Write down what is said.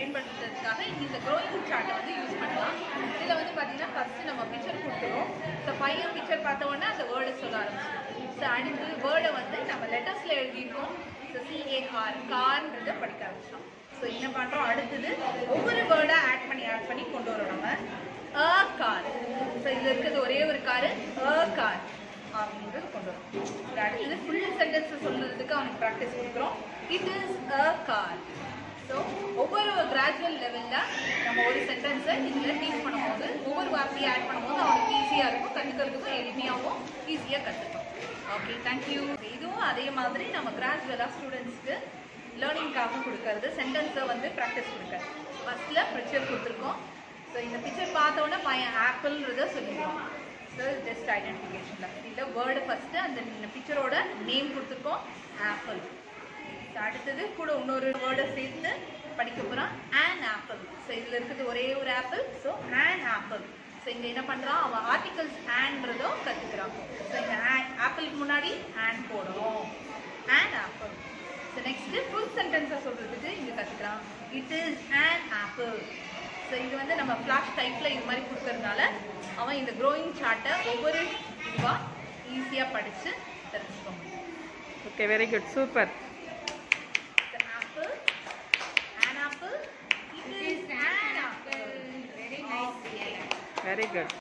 பயன்படுத்துறதுக்காக இந்த க்ரோயிங் சார்ட்டை வந்து யூஸ் பண்ணலாம் இதில் வந்து பார்த்தீங்கன்னா ஃபஸ்ட்டு நம்ம பிக்சர் கொடுத்துருவோம் ஸோ பையன் பிக்சர் பார்த்த உடனே அந்த வேர்டை சொல்ல ஆரம்பிச்சிடும் ஸோ அடுத்து வேர்டை வந்து நம்ம லெட்டர்ஸில் எழுதியிருக்கோம் ஸோ சிஏஆர் கார்ன்றதை படிக்க ஆரம்பிச்சோம் ஸோ என்ன பண்ணுறோம் அடுத்தது ஒவ்வொரு வேர்டாக ஆட் பண்ணி ஆட் பண்ணி கொண்டு வரோம் நம்ம அ கார் ஸோ இதில் இருக்கிறது ஒரே ஒரு காரு அ கார் அப்படின்றது கொண்டு வரும் இது அடுத்தது ஃபுல் சென்டென்ஸ் சொல்றதுக்கு அவனுக்கு ப்ராக்டிஸ் கொடுக்குறோம் it is a car so ஒவ்வொரு கிராஜுவல் லெவலில் நம்ம ஒரு சென்டென்ஸை இதில் டீச் பண்ணும்போது ஒவ்வொரு வார்த்தையை ஆட் பண்ணும்போது அவனுக்கு ஈஸியாக இருக்கும் கற்றுக்கிறதுக்கும் எளிமையாகவும் ஈஸியாக கற்றுக்கும் ஓகே தேங்க்யூ இதுவும் அதே மாதிரி நம்ம கிராஜுவலாக ஸ்டூடெண்ட்ஸ்க்கு லேர்னிங்காக கொடுக்கறது சென்டென்ஸை வந்து ப்ராக்டிஸ் கொடுக்கறது ஃபஸ்ட்டில் பிக்சர் கொடுத்துருக்கோம் ஸோ இந்த பிக்சர் பார்த்தோன்னே பையன் ஆப்பிள்ன்றத சொல்லிடுவோம் ஸோ ஜஸ்ட் ஐடென்டிஃபிகேஷனில் இல்லை வேர்டு ஃபஸ்ட்டு அந்த பிக்சரோட நேம் கொடுத்துருக்கோம் ஆப்பிள் ஸோ அடுத்தது கூட இன்னொரு வேர்டை சேர்த்து படிக்க போகிறான் ஆன் ஆப்பிள் ஸோ இதில் இருக்கிறது ஒரே ஒரு apple so an apple so இங்கே என்ன பண்ணுறான் அவன் ஆர்டிகல்ஸ் ஆன்றதோ கற்றுக்கிறான் ஸோ இந்த ஆப்பிளுக்கு முன்னாடி ஆன் போடணும் an apple so next full சென்டென்ஸாக சொல்கிறதுக்கு இங்கே கற்றுக்கிறான் it is an apple so இது வந்து நம்ம ஃப்ளாஷ் டைப்பில் இது மாதிரி கொடுக்கறதுனால அவன் இந்த க்ரோயிங் சார்ட்டை ஒவ்வொரு இதுவாக ஈஸியாக படித்து தெரிஞ்சுக்க முடியும் okay very good super The apple, an apple, it is an apple. Very nice. Very good